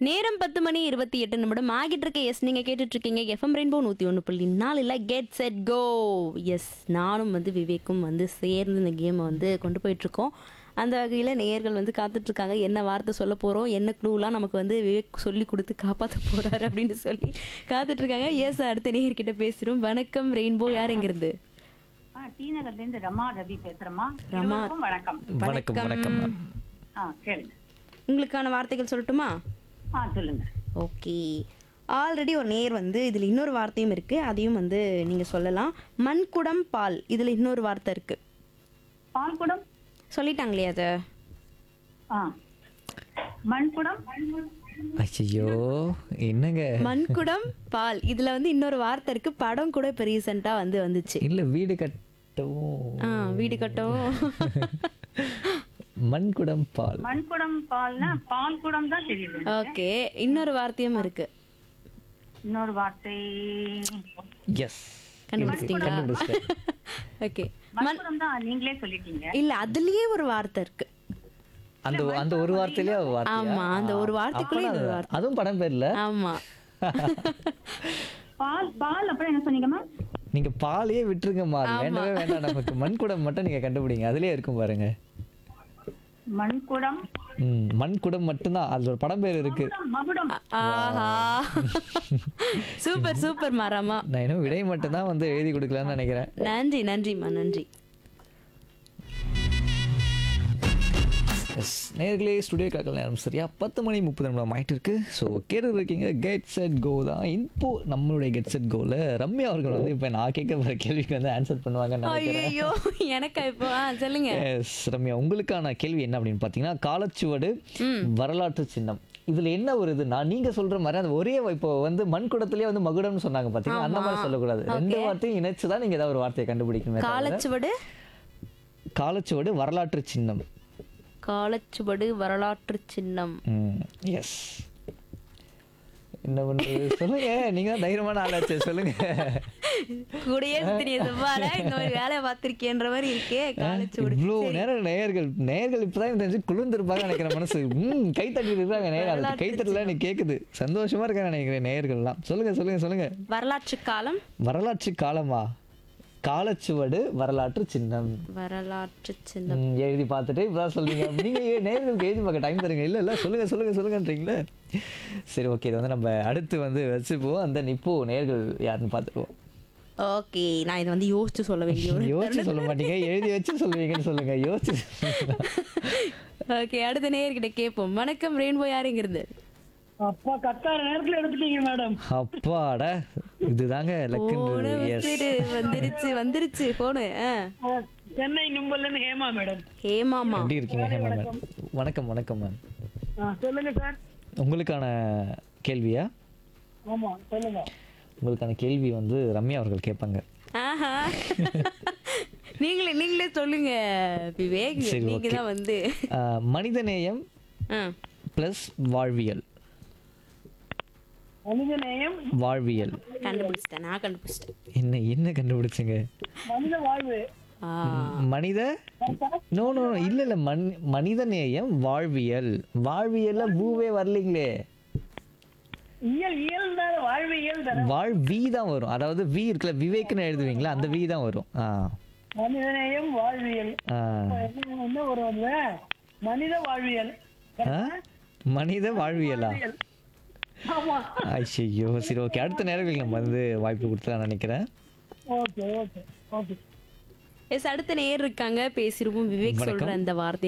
நேரம் பத்து மணி இருபத்தி எட்டு நிமிடம் ஆகிட்டு இருக்க எஸ் நீங்க கேட்டுட்டு இருக்கீங்க எஃப்எம் ரெயின்போ நூத்தி ஒன்று புள்ளி நாலுல கெட் செட் கோ எஸ் நானும் வந்து விவேக்கும் வந்து சேர்ந்து இந்த கேமை வந்து கொண்டு போயிட்டு இருக்கோம் அந்த வகையில் நேயர்கள் வந்து காத்துட்டு இருக்காங்க என்ன வார்த்தை சொல்ல போறோம் என்ன க்ளூலாம் நமக்கு வந்து விவேக் சொல்லி கொடுத்து காப்பாற்ற போறாரு அப்படின்னு சொல்லி காத்துட்டு இருக்காங்க எஸ் அடுத்த நேயர்கிட்ட பேசுறோம் வணக்கம் ரெயின்போ யார் எங்கிருந்து ஆ, டி நகர்ல இருந்து ரமா ரவி பேசுறேம்மா ரமா. இருவருக்கும் வணக்கம் வணக்கம் வணக்கம் மேம் ஆ கேளுங்க உங்களுக்கான வார்த்தைகள் சொல்லட்டுமா ஆ சொல்லுங்க ஓகே ஆல்ரெடி ஒரு நேர் வந்து இதில் இன்னொரு வார்த்தையும் இருக்கு அதையும் வந்து நீங்க சொல்லலாம் மண்குடம் பால் இதில் இன்னொரு வார்த்தை இருக்கு பால்குடம் சொல்லிட்டாங்களே அதை ஆ மண்குடம் ஐயோ என்னங்க மண்குடம் பால் இதுல வந்து இன்னொரு வார்த்தை இருக்கு படம் கூட இப்போ ரீசெண்டாக வந்து வந்துச்சு இல்ல வீடு கட்டவும் ஆ வீடு கட்டவும் மண்குடம் பால் மண்குடம் பால்னா பால்குடம் தான் தெரியுது ஓகே இன்னொரு வார்த்தையும் இருக்கு இன்னொரு வார்த்தை எஸ் கண்டுபிடிச்சிட்டீங்களா கண்டுபிடிச்சிட்டேன் ஓகே மண்குடம் தான் நீங்களே சொல்லிட்டீங்க இல்ல அதுலயே ஒரு வார்த்தை இருக்கு அந்த அந்த ஒரு வார்த்தையிலே ஒரு வார்த்தை ஆமா, அந்த ஒரு வார்த்தைக்குள்ளே இந்த ஒரு வார்த்தை. அதுவும் படம் பேர்ல ஆமா பால் பால் அப்புறம் என்ன சொன்னீங்கம்மா நீங்க பாலையே விட்டுருங்கம்மா அது வேண்டவே வேண்டாம் நமக்கு மண்குடம் மட்டும் நீங்க கண்டுபிடிங்க அதுலயே இருக்கும் பாருங்க மண்குடம் ம் மண்குடம் மட்டும்தான் அதுல ஒரு படம் பேர் இருக்கு மகுடம் ஆஹா சூப்பர் சூப்பர் மாராமா நான் இன்னும் விடை மட்டும்தான் வந்து எழுதி கொடுக்கலாம்னு நினைக்கிறேன் நன்றி நன்றிம்மா நன்றி எஸ் நேர்களே ஸ்டுடியோ காக்கல் நேரம் சரியா பத்து மணி முப்பது நிமிடம் ஆயிட்டு இருக்கு ஸோ கேட்டு இருக்கீங்க கெட் செட் கோ தான் இப்போ நம்மளுடைய கெட் செட் கோல ரம்யா அவர்கள் வந்து இப்போ நான் கேட்க போகிற கேள்விக்கு வந்து ஆன்சர் பண்ணுவாங்கன்னு நினைக்கிறேன் ஐயோ எனக்கா இப்போ ஆ, சொல்லுங்க எஸ் ரம்யா உங்களுக்கான கேள்வி என்ன அப்படின்னு பார்த்தீங்கன்னா காலச்சுவடு வரலாற்று சின்னம் இதுல என்ன ஒரு இதுனா நீங்க சொல்ற மாதிரி அந்த ஒரே இப்போ வந்து மண் குடத்திலேயே வந்து மகுடம்னு சொன்னாங்க பாத்தீங்கன்னா அந்த மாதிரி சொல்லக்கூடாது ரெண்டு வார்த்தையும் இணைச்சு தான் நீங்க ஏதாவது ஒரு வார்த்தையை கண்டுபிடிக்கணுமே தவிர. காலச்சுவடு காலச்சுவடு வரலாற்று சின்னம் காலச்சுவடு வரலாற்று சின்னம் எஸ் என்ன பண்றது சொல்லுங்க நீங்க தான் தைரியமான ஆளாச்சு சொல்லுங்க கூடயே சுத்தினிய செவ்வாழ இந்த மாதிரி வேலையை பார்த்திருக்கேன்ற மாதிரி இருக்கே காலச்சுவடு இவ்வளோ நேரம் நேயர்கள் நேயர்கள் இப்பதான் தெரிஞ்சு குளிர்ந்திருப்பாங்க நினைக்கிற மனசு ம் கை தட்டிட்டு இருக்காங்க நேயர் அது கை தட்டல எனக்கு கேக்குது சந்தோஷமா இருக்காங்க நினைக்கிறேன் நேயர்கள்லாம் சொல்லுங்க சொல்லுங்க சொல்லுங்க வரலாற்று காலம் வரலாற்று காலமா காலச்சுவடு வரலாற்று சின்னம் வரலாற்று சின்னம் ம், எழுதி பார்த்துட்டு இப்பதான் சொல்றீங்க நீங்க ஏன் நேயர்களுக்கு எழுதி பார்க்க டைம் தருங்க இல்ல இல்ல சொல்லுங்க சொல்லுங்க சொல்லுங்கன்றீங்களே சரி ஓகே இது வந்து நம்ம அடுத்து வந்து வச்சுப்போம் அந்த இப்போ நேயர்கள் யாருன்னு பார்த்துருவோம் ஓகே நான் இதை வந்து யோசிச்சு சொல்ல வேண்டிய ஒரு யோசிச்சு சொல்ல மாட்டீங்க எழுதி வச்சு சொல்லுவீங்கன்னு சொல்லுங்க யோசிச்சு ஓகே அடுத்த நேயர்கிட்ட கேட்போம் வணக்கம் ரெயின்போ யாருங்கிறது அப்பா கத்தார நேரத்துல எடுத்துட்டீங்க மேடம் அப்பாடா இதுதாங்க போன லக்குன்றது எஸ் வந்துருச்சு வந்துருச்சு போனு சென்னை நும்பல்ல இருந்து ஹேமா மேடம் ஹேமாமா எப்படி இருக்கீங்க ஹேமா மேம் வணக்கம் வணக்கம் மேம் சொல்லுங்க சார் உங்களுக்கான கேள்வியா ஆமா சொல்லுங்க உங்களுக்கான கேள்வி வந்து ரம்யா அவர்கள் கேட்பாங்க ஆஹா நீங்களே நீங்களே சொல்லுங்க விவேக் சரி, நீங்க okay. தான் வந்து ஆஹ், மனிதநேயம் ஆ, ப்ளஸ் வாழ்வியல் மனிதநேயம் வாழ்வியல் கண்டுபிடிச்சிட்டேன் நான் கண்டுபிடிச்சிட்டேன் என்ன என்ன கண்டுபிடிச்சுங்க மனித வாழ்வு ஆ, மனித நோ நோ இல்ல இல்ல மன் மனிதநேயம் வாழ்வியல் வாழ்வியல்ல பூவே வரலீங்களே இயல் இயல் தானே வாழ்வு இயல் தானே வாழ் வி தான் வரும் அதாவது வி இருக்குல்ல விவேக்னு எழுதுவீங்களா அந்த வி தான் வரும் ஆ மனிதநேயம் வாழ்வியல் ஆ. என்ன என்ன ஒரு வந்து மனித வாழ்வியல் ஆ? மனித வாழ்வியலா ஆமா ஐயோ சரி ஓகே அடுத்த நேரங்களுக்கு நம்ம வந்து வாய்ப்பு கொடுத்துலாம் நினைக்கிறேன் ஓகே ஓகே ஓகே எஸ் அடுத்த நேயர் இருக்காங்க பேசிருவோம் விவேக் சொல்ற அந்த வார்த்தை